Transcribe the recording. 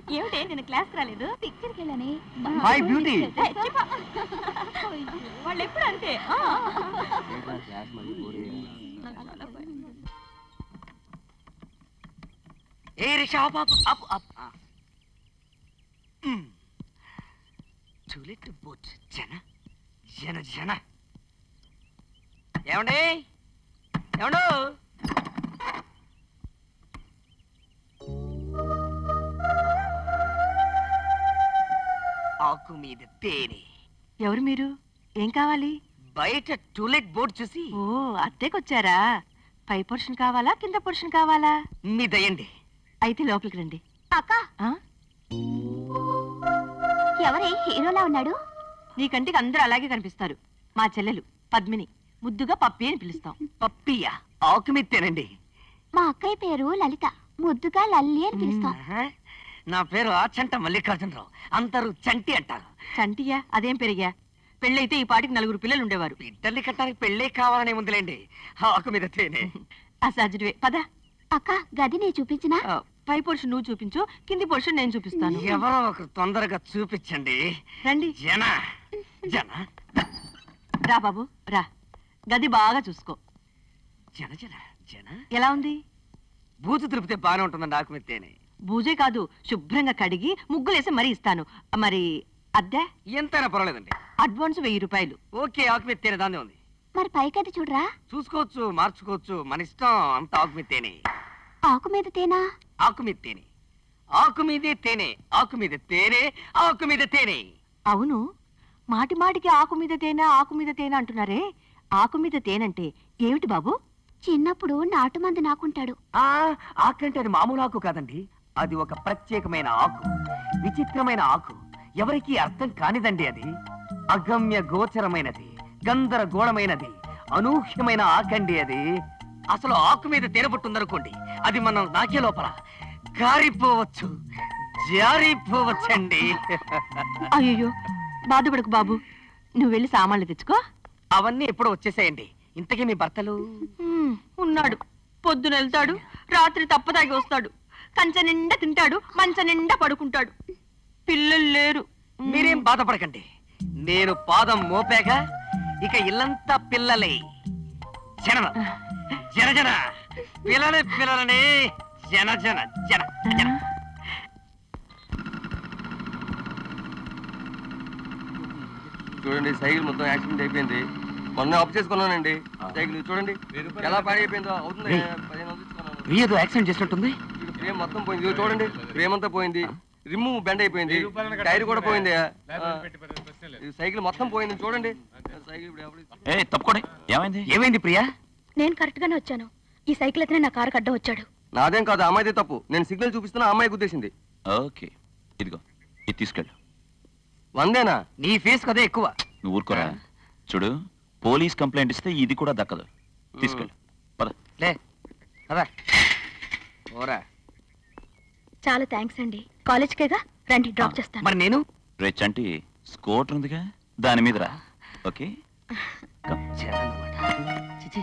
ఏమిటే నేను క్లాస్ రాలేదు పిక్చర్కి వెళ్ళని Hi, beauty. వాళ్ళు ఎప్పుడు అంతే ఆ. ఏ రిషా అప్ అప్ అప్ అప్ చూలెట్ బోట్ జన జన జన ఏమండి ఏమండు ఆకు మీద తేనె ఎవరు మీరు ఏం కావాలి బయట టూలెట్ బోర్డ్ చూసి ఓ అత్తేకొచ్చారా పై పోర్షన్ కావాలా కింద పోర్షన్ కావాలా మీ దయండి అయితే లోపలికి రండి అక్క ఆ? ఎవరే హీరోలా ఉన్నాడు నీ కంటికి అందరూ అలాగే కనిపిస్తారు మా చెల్లెలు పద్మిని ముద్దుగా పప్పి అని పిలుస్తాం పప్పియా ఆకు మీద తేనండి మా అక్కయ్య పేరు లలిత ముద్దుగా లల్లి అని పిలుస్తాం ఆహా. నా పేరు ఆచంట మల్లికార్జునరావు అందరూ చంటి అంటారు చంటియా అదేం పెరిగా పెళ్ళైతే ఈ పాటికి నలుగురు పిల్లలు ఉండేవారు బిడ్డల్ని కట్టడానికి పెళ్ళే కావాలనే ముందులేండి ఆకు మీద తేనె అసాధ్యుడివే పద అక్క గది నీ చూపించినా ఆ, పై పోర్షన్ నువ్వు చూపించు కింది పోర్షన్ నేను చూపిస్తాను ఎవరో ఒకరు తొందరగా చూపించండి రండి జన జన రా బాబు రా గది బాగా చూసుకో జన జన జన ఎలా ఉంది బూజు తిరిపితే బాగానే ఉంటుందండి ఆకు మీద తేనె బూజే కాదు శుభ్రంగా కడిగి ముగ్గులేసి మరీ ఇస్తాను మరి అద్దె ఎంతైనా పర్వాలేదండి అడ్వాన్స్ వెయ్యి రూపాయలు ఓకే ఆకు మీద తేనె దాన్నే ఉంది మరి పైకది చూడరా చూసుకోవచ్చు మార్చుకోవచ్చు మన ఇష్టం అంత ఆకు మీద తేనె ఆకు మీద తేనా ఆకు మీద తేనె ఆకు మీదే తేనె ఆకు మీద తేనె ఆకు మీద తేనె అవును మాటి మాటికి ఆకు మీద తేనె ఆకు మీద తేనె అంటున్నారే ఆకు మీద తేనంటే ఏమిటి బాబు చిన్నప్పుడు నాటు మంది నాకుంటాడు ఆ ఆకంటే అది మామూలు ఆకు కాదండి అది ఒక ప్రత్యేకమైన ఆకు విచిత్రమైన ఆకు ఎవరికీ అర్థం కానిదండి అది అగమ్య గోచరమైనది గందరగోళమైనది అనూహ్యమైన ఆకండి అది అసలు ఆకు మీద తేనెపట్టుందనుకోండి అది మనం నాకే లోపల కారిపోవచ్చు జారిపోవచ్చండి అయ్యో బాధపడకు బాబు నువ్వు వెళ్ళి సామాన్లు తెచ్చుకో అవన్నీ ఎప్పుడో వచ్చేసాయండి ఇంతకీ మీ భర్తలు హ్మ్, ఉన్నాడు పొద్దున వెళ్తాడు రాత్రి తప్పదాగి వస్తాడు కంచ నిండా తింటాడు మంచ నిండా పడుకుంటాడు పిల్లలు లేరు మీరేం బాధపడకండి నేను పాదం మోపాక ఇక ఇల్లంతా పిల్లలే జన జన జన పిల్లలే పిల్లలనే జన జన జన జన చూడండి సైకిల్ మొత్తం యాక్సిడెంట్ అయిపోయింది మొన్న అప్ చేసుకున్నానండి సైకిల్ చూడండి ఎలా పాడైపోయిందో అవుతుంది ఏయ్. పదిహేను వందలు ఇచ్చుకున్నాను. ఏదో యాక్సిడెంట్ చేసినట్టుంది చూడు, ఫ్రేమ్ మొత్తం పోయింది ఇదిగో చూడండి ఫ్రేమ్ అంతా పోయింది రిమ్ము బెండ్ అయిపోయింది టైర్ కూడా పోయింది ఆ, ఈ సైకిల్ మొత్తం పోయింది చూడండి సైకిల్ ఇప్పుడు ఎవరు ఇచ్చారు? ఏ తప్పుకోండి ఏమైంది ఏమైంది ప్రియా నేను కరెక్ట్ గానే వచ్చాను ఈ సైకిల్ అతనే నా కారు అడ్డం వచ్చాడు నాదేం కాదు ఆ అమ్మాయిదే తప్పు నేను సిగ్నల్ చూపిస్తున్నా ఆ అమ్మాయి గుద్దేసింది ఓకే ఇదిగో ఇది తీసుకెళ్ళు వందేనా నీ ఫేస్ కదే ఎక్కువ నువ్వు ఊరుకోరా చూడు పోలీస్ కంప్లైంట్ ఇస్తే ఇది కూడా దక్కదు తీసుకెళ్ళు పద లే అదా ఓరా చాలా థ్యాంక్స్ అండి కాలేజ్కేగా రండి డ్రాప్ చేస్తాను మరి నేను రే చంటి స్కూటర్ ఉందిగా దాని మీద రా ఓకే జన అన్నమాట. చిచి.